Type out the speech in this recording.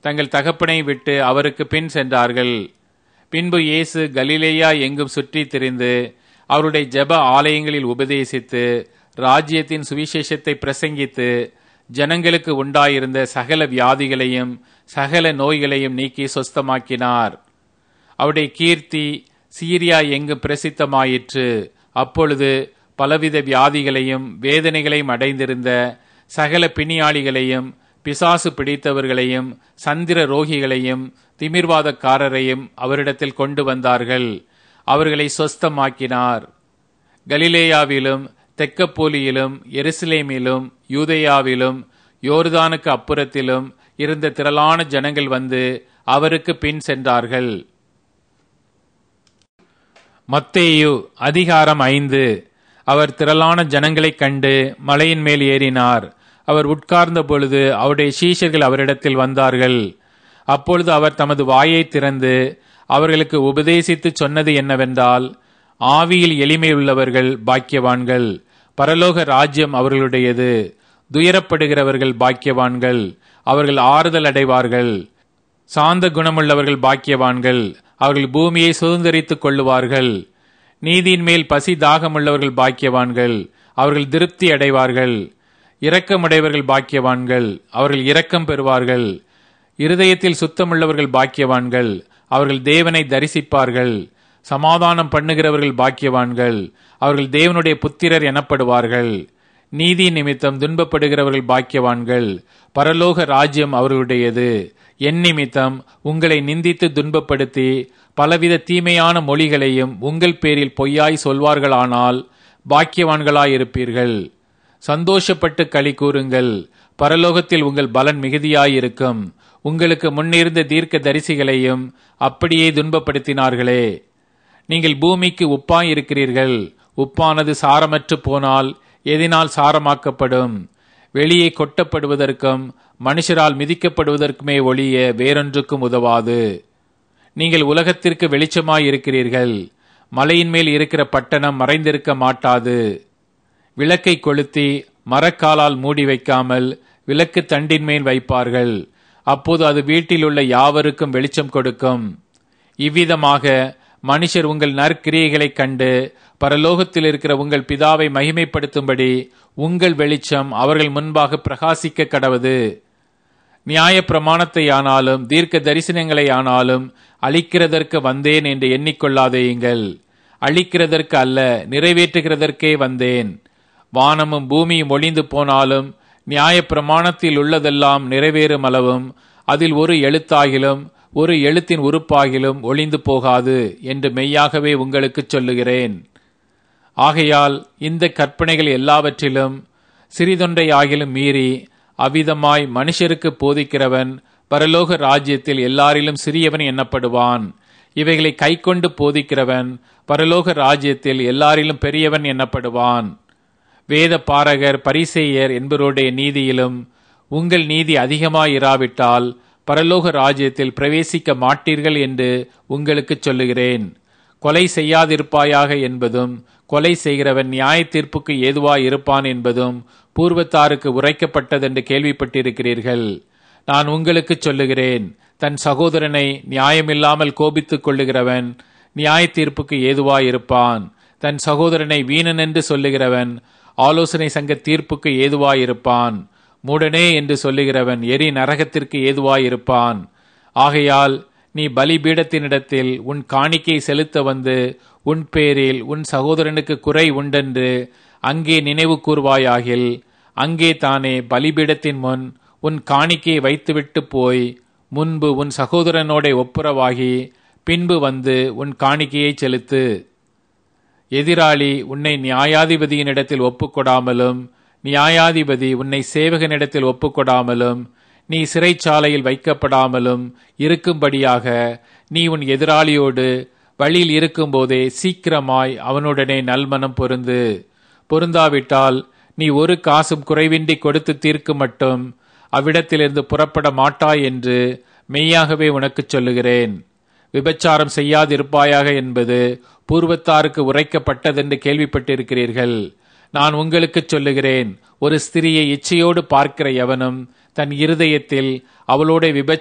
தங்கள் தகப்பனை விட்டு அவருக்கு பின் சென்றார்கள் பின்பு இயேசு கலிலேயா எங்கும் சுற்றித் திரிந்து அவருடைய ஜெப ஆலயங்களில் உபதேசித்து ராஜ்யத்தின் சுவிசேஷத்தை பிரசங்கித்து ஜனங்களுக்கு உண்டாயிருந்த சகல வியாதிகளையும் சகல நோய்களையும் நீக்கி சொஸ்தமாக்கினார் அவருடைய கீர்த்தி சீரியா எங்கும் பிரசித்தமாயிற்று அப்பொழுது பலவித வியாதிகளையும் வேதனைகளையும் அடைந்திருந்த சகல பிணியாளிகளையும் பிசாசு பிடித்தவர்களையும் சந்திர ரோகிகளையும் திமிர்வாதக்காரரையும் அவரிடத்தில் கொண்டு வந்தார்கள் அவர்களை சொஸ்தமாக்கினார் கலிலேயாவிலும் தெக்கப்போலியிலும் எருசலேமிலும் யூதேயாவிலும் யோர்தானுக்கு அப்புறத்திலும் இருந்த திரளான ஜனங்கள் வந்து அவருக்கு பின் சென்றார்கள் மத்தேயு அதிகாரம் ஐந்து அவர் திரளான ஜனங்களைக் கண்டு மலையின் மேல் ஏறினார் அவர் உட்கார்ந்த பொழுது அவருடைய சீஷர்கள் அவரிடத்தில் வந்தார்கள் அப்பொழுது அவர் தமது வாயை திறந்து அவர்களுக்கு உபதேசித்து சொன்னது என்னவென்றால் ஆவியில் எளிமையுள்ளவர்கள் பாக்கியவான்கள் பரலோக ராஜ்யம் அவர்களுடையது துயரப்படுகிறவர்கள் பாக்கியவான்கள் அவர்கள் ஆறுதல் அடைவார்கள் சாந்த குணமுள்ளவர்கள் பாக்கியவான்கள் அவர்கள் பூமியை சுதந்திரித்துக் கொள்ளுவார்கள் நீதியின் மேல் பசி தாகமுள்ளவர்கள் பாக்கியவான்கள் அவர்கள் திருப்தி அடைவார்கள் இரக்கமுடையவர்கள் பாக்கியவான்கள் அவர்கள் இரக்கம் பெறுவார்கள் இருதயத்தில் சுத்தமுள்ளவர்கள் பாக்கியவான்கள் அவர்கள் தேவனை தரிசிப்பார்கள் சமாதானம் பண்ணுகிறவர்கள் பாக்கியவான்கள் அவர்கள் தேவனுடைய புத்திரர் எனப்படுவார்கள் நீதி நிமித்தம் துன்பப்படுகிறவர்கள் பாக்கியவான்கள் பரலோக ராஜ்யம் அவர்களுடையது என் நிமித்தம் உங்களை நிந்தித்து துன்பப்படுத்தி பலவித தீமையான மொழிகளையும் உங்கள் பேரில் பொய்யாய் சொல்வார்களானால் பாக்கியவான்களாயிருப்பீர்கள் சந்தோஷப்பட்டு களி கூறுங்கள் பரலோகத்தில் உங்கள் பலன் மிகுதியாயிருக்கும் உங்களுக்கு முன்னிருந்த தீர்க்க தரிசிகளையும் அப்படியே துன்பப்படுத்தினார்களே நீங்கள் பூமிக்கு உப்பாய் இருக்கிறீர்கள் உப்பானது சாரமற்று போனால் எதினால் சாரமாக்கப்படும் வெளியே கொட்டப்படுவதற்கும் மனுஷரால் மிதிக்கப்படுவதற்குமே ஒழிய வேறொன்றுக்கும் உதவாது நீங்கள் உலகத்திற்கு வெளிச்சமாய் இருக்கிறீர்கள் மலையின் மேல் இருக்கிற பட்டணம் மறைந்திருக்க மாட்டாது விளக்கை கொளுத்தி மரக்காலால் மூடி வைக்காமல் விளக்கு தண்டின் மேல் வைப்பார்கள் அப்போது அது வீட்டில் உள்ள யாவருக்கும் வெளிச்சம் கொடுக்கும் இவ்விதமாக மனுஷர் உங்கள் நற்கிரியைகளைக் கண்டு பரலோகத்தில் இருக்கிற உங்கள் பிதாவை மகிமைப்படுத்தும்படி உங்கள் வெளிச்சம் அவர்கள் முன்பாக பிரகாசிக்க கடவது நியாய பிரமாணத்தை ஆனாலும் தீர்க்க தரிசனங்களை ஆனாலும் அழிக்கிறதற்கு வந்தேன் என்று எண்ணிக்கொள்ளாதேயுங்கள் அழிக்கிறதற்கு அல்ல நிறைவேற்றுகிறதற்கே வந்தேன் வானமும் பூமியும் ஒளிந்து போனாலும் நியாய பிரமாணத்தில் உள்ளதெல்லாம் நிறைவேறும் அளவும் அதில் ஒரு எழுத்தாகிலும் ஒரு எழுத்தின் உறுப்பாகிலும் ஒளிந்து போகாது என்று மெய்யாகவே உங்களுக்கு சொல்லுகிறேன் ஆகையால் இந்த கற்பனைகள் எல்லாவற்றிலும் சிறிதொன்றை ஆகிலும் மீறி அவ்விதமாய் மனுஷருக்கு போதிக்கிறவன் பரலோக ராஜ்யத்தில் எல்லாரிலும் சிறியவன் எண்ணப்படுவான் இவைகளை கைக்கொண்டு போதிக்கிறவன் பரலோக ராஜ்யத்தில் எல்லாரிலும் பெரியவன் எண்ணப்படுவான் வேத பாரகர் பரிசேயர் என்பவருடைய நீதியிலும் உங்கள் நீதி அதிகமாயிராவிட்டால் பரலோக ராஜ்யத்தில் பிரவேசிக்க மாட்டீர்கள் என்று உங்களுக்கு சொல்லுகிறேன் கொலை செய்யாதிருப்பாயாக என்பதும் கொலை செய்கிறவன் நியாய தீர்ப்புக்கு ஏதுவாய் இருப்பான் என்பதும் பூர்வத்தாருக்கு உரைக்கப்பட்டதென்று கேள்விப்பட்டிருக்கிறீர்கள் நான் உங்களுக்கு சொல்லுகிறேன் தன் சகோதரனை நியாயமில்லாமல் கோபித்துக் கொள்ளுகிறவன் நியாய தீர்ப்புக்கு ஏதுவாய் இருப்பான் தன் சகோதரனை வீணன் என்று சொல்லுகிறவன் ஆலோசனை சங்க தீர்ப்புக்கு ஏதுவாயிருப்பான் மூடனே என்று சொல்லுகிறவன் எரி நரகத்திற்கு ஏதுவாயிருப்பான் ஆகையால் நீ பலிபீடத்தினிடத்தில் உன் காணிக்கை செலுத்த வந்து உன் பேரில் உன் சகோதரனுக்கு குறை உண்டென்று அங்கே நினைவு கூர்வாயாகில் அங்கே தானே பலிபீடத்தின் முன் உன் காணிக்கையை வைத்துவிட்டு போய் முன்பு உன் சகோதரனோட ஒப்புரவாகி பின்பு வந்து உன் காணிக்கையை செலுத்து எதிராளி உன்னை நியாயாதிபதியினிடத்தில் ஒப்புக்கொடாமலும் நியாயாதிபதி உன்னை சேவகனிடத்தில் ஒப்புக்கொடாமலும் நீ சிறைச்சாலையில் வைக்கப்படாமலும் இருக்கும்படியாக நீ உன் எதிராளியோடு வழியில் இருக்கும்போதே சீக்கிரமாய் அவனுடனே நல்மனம் பொருந்து பொருந்தாவிட்டால் நீ ஒரு காசும் குறைவின்றி கொடுத்து தீர்க்கு மட்டும் அவ்விடத்திலிருந்து புறப்பட மாட்டாய் என்று மெய்யாகவே உனக்குச் சொல்லுகிறேன் விபச்சாரம் செய்யாதிருப்பாயாக என்பது பூர்வத்தாருக்கு உரைக்கப்பட்டதென்று கேள்விப்பட்டிருக்கிறீர்கள் நான் உங்களுக்கு சொல்லுகிறேன் ஒரு ஸ்திரியை இச்சையோடு பார்க்கிற எவனும் தன் இருதயத்தில் அவளோட விபச்சாரம்